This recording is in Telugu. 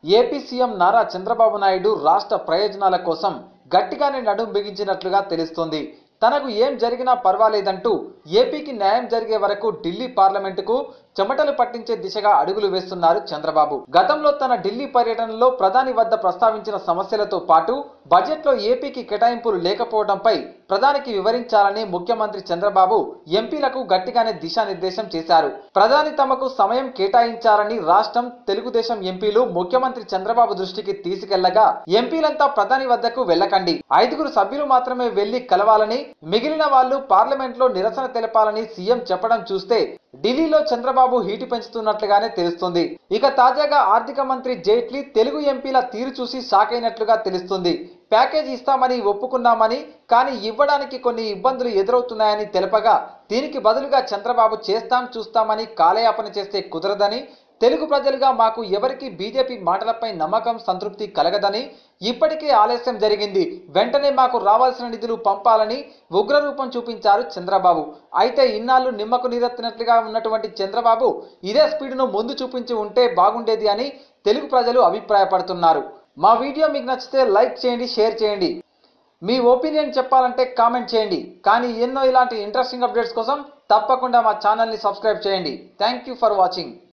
ఏపీ సీఎం నారా చంద్రబాబు నాయుడు రాష్ట్ర ప్రయోజనాల కోసం గట్టిగానే నడుం బిగించినట్లుగా తెలుస్తోంది తనకు ఏం జరిగినా పర్వాలేదంటూ ఏపీకి న్యాయం జరిగే వరకు ఢిల్లీ పార్లమెంటుకు చెమటలు పట్టించే దిశగా అడుగులు వేస్తున్నారు చంద్రబాబు గతంలో తన ఢిల్లీ పర్యటనలో ప్రధాని వద్ద ప్రస్తావించిన సమస్యలతో పాటు బడ్జెట్లో ఏపీకి కేటాయింపులు లేకపోవడంపై ప్రధానికి వివరించాలని ముఖ్యమంత్రి చంద్రబాబు ఎంపీలకు గట్టిగానే దిశానిర్దేశం చేశారు ప్రధాని తమకు సమయం కేటాయించారని రాష్ట్రం తెలుగుదేశం ఎంపీలు ముఖ్యమంత్రి చంద్రబాబు దృష్టికి తీసుకెళ్లగా ఎంపీలంతా ప్రధాని వద్దకు వెళ్ళకండి ఐదుగురు సభ్యులు మాత్రమే వెళ్లి కలవాలని మిగిలిన వాళ్ళు పార్లమెంట్ లో నిరసన తెలపాలని సీఎం చెప్పడం చూస్తే ఢిల్లీలో చంద్రబాబు హీటు పెంచుతున్నట్లుగానే తెలుస్తుంది ఇక తాజాగా ఆర్థిక మంత్రి జైట్లీ తెలుగు ఎంపీల తీరు చూసి షాక్ అయినట్లుగా తెలుస్తుంది ప్యాకేజ్ ఇస్తామని ఒప్పుకున్నామని కానీ ఇవ్వడానికి కొన్ని ఇబ్బందులు ఎదురవుతున్నాయని తెలపగా దీనికి బదులుగా చంద్రబాబు చేస్తాం చూస్తామని కాలయాపన చేస్తే కుదరదని తెలుగు ప్రజలుగా మాకు ఎవరికి బీజేపీ మాటలపై నమ్మకం సంతృప్తి కలగదని ఇప్పటికే ఆలస్యం జరిగింది వెంటనే మాకు రావాల్సిన నిధులు పంపాలని ఉగ్రరూపం చూపించారు చంద్రబాబు అయితే ఇన్నాళ్ళు నిమ్మకు నీరెత్తినట్లుగా ఉన్నటువంటి చంద్రబాబు ఇదే స్పీడ్ను ముందు చూపించి ఉంటే బాగుండేది అని తెలుగు ప్రజలు అభిప్రాయపడుతున్నారు మా వీడియో మీకు నచ్చితే లైక్ చేయండి షేర్ చేయండి మీ ఒపీనియన్ చెప్పాలంటే కామెంట్ చేయండి కానీ ఎన్నో ఇలాంటి ఇంట్రెస్టింగ్ అప్డేట్స్ కోసం తప్పకుండా మా ఛానల్ని సబ్స్క్రైబ్ చేయండి థ్యాంక్ యూ ఫర్ వాచింగ్